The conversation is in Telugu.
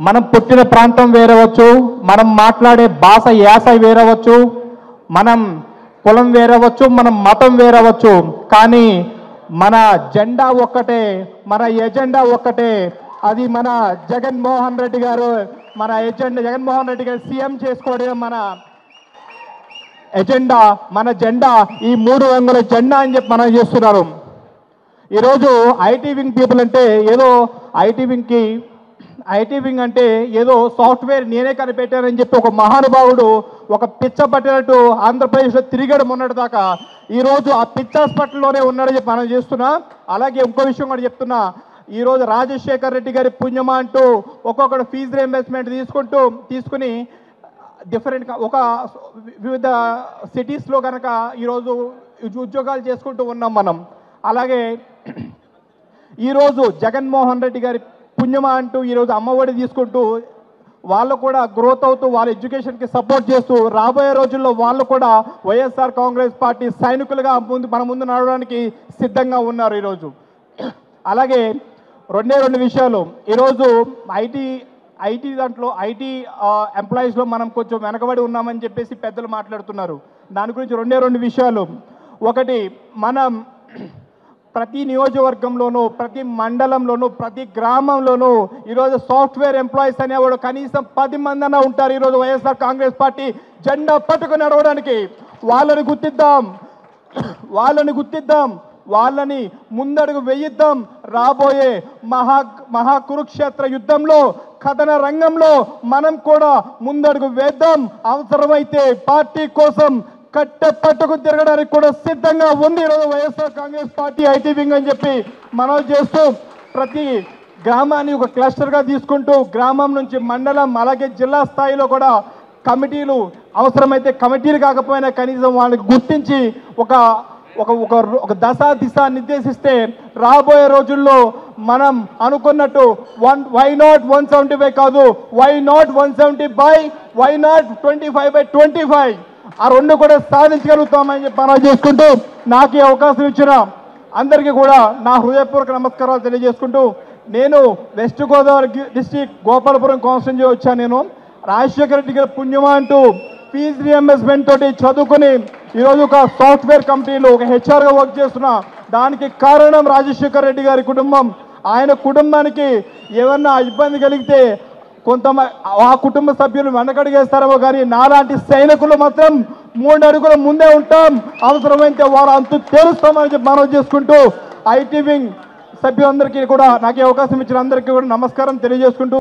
మనం పుట్టిన ప్రాంతం వేరవచ్చు మనం మాట్లాడే భాష యాస వేరవచ్చు మనం కులం వేరవచ్చు మనం మతం వేరవచ్చు కానీ మన జెండా ఒక్కటే మన ఎజెండా ఒక్కటే అది మన జగన్మోహన్ రెడ్డి గారు మన ఎజెండా జగన్మోహన్ రెడ్డి గారు సీఎం చేసుకోవడం మన ఎజెండా మన జెండా ఈ మూడు రంగుల జెండా అని చెప్పి మనం చేస్తున్నారు ఈరోజు ఐటీ వింగ్ పీపుల్ అంటే ఏదో ఐటీ వింగ్కి ఐటీ వింగ్ అంటే ఏదో సాఫ్ట్వేర్ నేనే కనిపెట్టానని చెప్పి ఒక మహానుభావుడు ఒక పిచ్చ పట్టినట్టు ఆంధ్రప్రదేశ్లో తిరిగాడు మొన్నటి దాకా ఈరోజు ఆ పిచ్చ హాస్పిటల్లోనే ఉన్నాడని చెప్పి మనం చేస్తున్నా అలాగే ఇంకో విషయం కూడా చెప్తున్నా ఈరోజు రాజశేఖర్ రెడ్డి గారి పుణ్యమా అంటూ ఒక్కొక్కడు ఫీజు రీఎంబర్స్మెంట్ తీసుకుంటూ తీసుకుని డిఫరెంట్ ఒక వివిధ సిటీస్లో కనుక ఈరోజు ఉద్యోగాలు చేసుకుంటూ ఉన్నాం మనం అలాగే ఈరోజు జగన్మోహన్ రెడ్డి గారి పుణ్యమా అంటూ ఈరోజు అమ్మఒడి తీసుకుంటూ వాళ్ళు కూడా గ్రోత్ అవుతూ వాళ్ళ ఎడ్యుకేషన్కి సపోర్ట్ చేస్తూ రాబోయే రోజుల్లో వాళ్ళు కూడా వైఎస్ఆర్ కాంగ్రెస్ పార్టీ సైనికులుగా ముందు మన ముందు నడవడానికి సిద్ధంగా ఉన్నారు ఈరోజు అలాగే రెండే రెండు విషయాలు ఈరోజు ఐటీ ఐటీ దాంట్లో ఐటీ ఎంప్లాయీస్లో మనం కొంచెం వెనకబడి ఉన్నామని చెప్పేసి పెద్దలు మాట్లాడుతున్నారు దాని గురించి రెండే రెండు విషయాలు ఒకటి మనం ప్రతి నియోజకవర్గంలోనూ ప్రతి మండలంలోనూ ప్రతి గ్రామంలోనూ ఈరోజు సాఫ్ట్వేర్ ఎంప్లాయీస్ అనేవాడు కనీసం పది మంది అన్న ఉంటారు ఈరోజు వైఎస్ఆర్ కాంగ్రెస్ పార్టీ జెండా పట్టుకుని నడవడానికి వాళ్ళని గుర్తిద్దాం వాళ్ళని గుర్తిద్దాం వాళ్ళని ముందడుగు వెయ్యిద్దాం రాబోయే మహా మహా కురుక్షేత్ర యుద్ధంలో కథన రంగంలో మనం కూడా ముందడుగు వేద్దాం అవసరమైతే పార్టీ కోసం కట్టె పట్టుకు తిరగడానికి కూడా సిద్ధంగా ఉంది ఈరోజు YSR Congress party IT wing అని చెప్పి మనం చేస్తూ ప్రతి గ్రామాన్ని ఒక క్లస్టర్గా తీసుకుంటూ గ్రామం నుంచి మండలం అలాగే జిల్లా స్థాయిలో కూడా కమిటీలు అవసరమైతే కమిటీలు కాకపోయినా కనీసం వాళ్ళని గుర్తించి ఒక ఒక ఒక ఒక దశ దిశ నిర్దేశిస్తే రాబోయే రోజుల్లో మనం అనుకున్నట్టు one why not one seventy five కాదు why not one seventy by why not twenty five by twenty five ఆ రెండు కూడా సాధించగలుగుతామని చెప్పి మనం చేసుకుంటూ నాకు ఈ అవకాశం ఇచ్చిన అందరికీ కూడా నా హృదయపూర్వక నమస్కారాలు తెలియజేసుకుంటూ నేను west Godavari district Gopalapuram constituency వచ్చాను నేను రాజశేఖర రెడ్డి గారి పుణ్యమా అంటూ ఫీజు రియంబర్స్మెంట్ తోటి చదువుకుని ఈరోజు ఒక సాఫ్ట్వేర్ కంపెనీలో ఒక హెచ్ఆర్గా వర్క్ చేస్తున్నా దానికి కారణం రాజశేఖర రెడ్డి గారి కుటుంబం ఆయన కుటుంబానికి ఏమన్నా ఇబ్బంది కలిగితే కొంతమంది ఆ కుటుంబ సభ్యులు వెనకడిగేస్తారేమో కానీ నాలాంటి సైనికులు మాత్రం మూడు అడుగుల ముందే ఉంటాం అవసరమైతే వారు అంతు తేలుస్తామని చెప్పి మనం చేసుకుంటూ ఐటీ వింగ్ సభ్యులందరికీ కూడా నాకు ఈ అవకాశం ఇచ్చిన అందరికీ కూడా నమస్కారం తెలియజేసుకుంటూ